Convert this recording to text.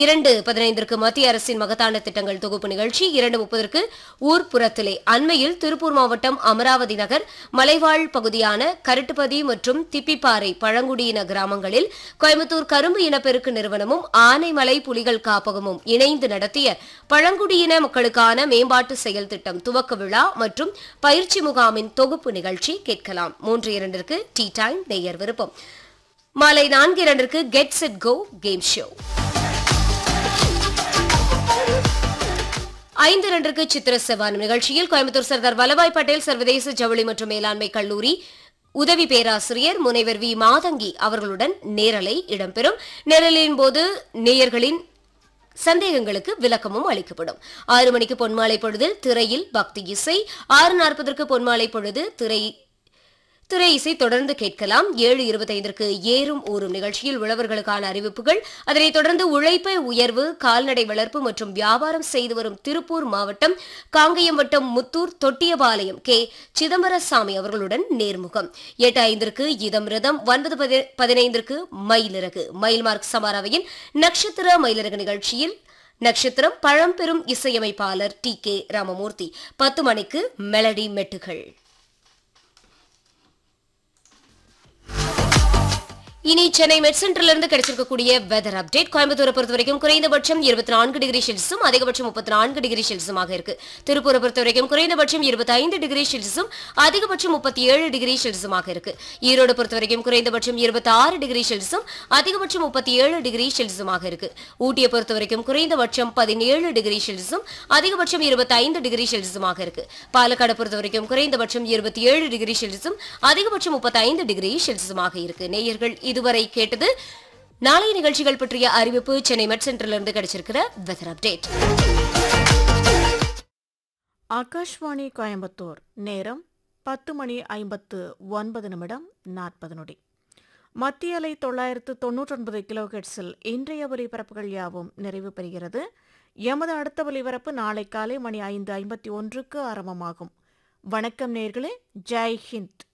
இரண்டு பதினைந்திற்கு மத்திய அரசின் மகத்தான திட்டங்கள் தொகுப்பு நிகழ்ச்சி இரண்டு முப்பதற்கு ஊர்ப்புறத்திலே அண்மையில் திருப்பூர் மாவட்டம் அமராவதி நகர் மலைவாழ் பகுதியான கருட்டுப்பதி மற்றும் திப்பிப்பாறை பழங்குடியின கிராமங்களில் கோயம்புத்தூர் கரும்பு இனப்பெருக்கு நிறுவனமும் ஆனைமலை புலிகள் காப்பகமும் இணைந்து நடத்திய பழங்குடியின மக்களுக்கான மேம்பாட்டு செயல் திட்டம் துவக்க விழா மற்றும் பயிற்சி முகாமின் தொகுப்பு நிகழ்ச்சி கேட்கலாம் மூன்று இரண்டிற்கு டீ டைம் நேயர் விருப்பம் மாலை நான்கு இரண்டிற்கு get set go game show ஐந்து இரண்டிற்கு சித்திர செவ்வானம் நிகழ்ச்சியில் கோயம்புத்தூர் சர்தார் வல்லபாய் பட்டேல் சர்வதேச ஜவுளி மற்றும் மேலாண்மை கல்லூரி உதவி பேராசிரியர் முனைவர் வி மாதங்கி அவர்களுடன் நேரலை இடம்பெறும் நேரலின் போது நேயர்களின் சந்தேகங்களுக்கு விளக்கமும் அளிக்கப்படும் ஆறு மணிக்கு பொன்மாலை பொழுது திரையில் பக்தி இசை ஆறு நாற்பதற்கு பொன்மாலை பொழுது திரை திரை இசை தொடர்ந்து கேட்கலாம் ஏழு இருபத்தைந்திற்கு ஏறும் ஊறும் நிகழ்ச்சியில் உழவர்களுக்கான அறிவிப்புகள் அதனைத் தொடர்ந்து உழைப்பு உயர்வு கால்நடை வளர்ப்பு மற்றும் வியாபாரம் செய்து வரும் திருப்பூர் மாவட்டம் காங்கயம் வட்டம் முத்தூர் தொட்டியபாளையம் கே சிதம்பரசாமி அவர்களுடன் நேர்முகம் எட்டு ஐந்திற்கு இதம் ரதம் ஒன்பது பதி- பதினைந்திற்கு மயிலிறகு மயில்மார்க் சமாராவையின் நட்சத்திர மயிலிறகு நிகழ்ச்சியில் நட்சத்திரம் பழம்பெரும் இசையமைப்பாளர் டி கே ராமமூர்த்தி பத்து மணிக்கு மெலடி மெட்டுகள் இனி சென்னை மெட் சென்டரிலிருந்து கிடைச்சிருக்கக்கூடிய வெதர் அப்டேட் கோயம்புத்தூரை பொறுத்த வரைக்கும் குறைந்தபட்சம் இருபத்தி நான்கு டிகிரி செல்சியஸும் அதிகபட்சம் முப்பத்தி நான்கு டிகிரி செல்சியஸுமாக இருக்கு திருப்பூரை பொறுத்த வரைக்கும் குறைந்தபட்சம் இருபத்தி ஐந்து டிகிரி செல்சியஸும் அதிகபட்சம் முப்பத்தி ஏழு டிகிரி செல்சியஸுமாக இருக்கு ஈரோடு பொறுத்த வரைக்கும் குறைந்தபட்சம் இருபத்தி ஆறு டிகிரி செல்சியஸும் அதிகபட்சம் முப்பத்தி ஏழு டிகிரி செல்சியஸுமாக இருக்கு ஊட்டியை பொறுத்த வரைக்கும் குறைந்தபட்சம் பதினேழு டிகிரி செல்சியஸும் அதிகபட்சம் இருபத்தி ஐந்து டிகிரி செல்சியஸுமாக இருக்கு பாலக்காடு பொறுத்த வரைக்கும் குறைந்தபட்சம் இருபத்தி ஏழு டிகிரி செல்சியஸும் அதிகபட்சம் முப்பத்தி ஐந்து டிகிரி செல்சியஸுமாக இருக்கு நேயர்கள் இதுவரை கேட்டது நாளைய நிகழ்ச்சிகள் பற்றிய அறிவிப்பு சென்னை மெட் சென்டரிலிருந்து கிடைச்சிருக்கிற வெதர் அப்டேட் ஆகாஷ்வாணி கோயம்புத்தூர் நேரம் பத்து மணி ஐம்பத்து ஒன்பது நிமிடம் நாற்பது நொடி மத்திய அலை தொள்ளாயிரத்து தொன்னூற்றொன்பது கிலோஹெட்ஸில் இன்றைய ஒலிபரப்புகள் யாவும் நிறைவு பெறுகிறது எமது அடுத்த ஒலிபரப்பு நாளை காலை மணி ஐந்து ஐம்பத்தி ஒன்றுக்கு ஆரம்பமாகும் வணக்கம் நேர்களே ஜெய் ஹிந்த்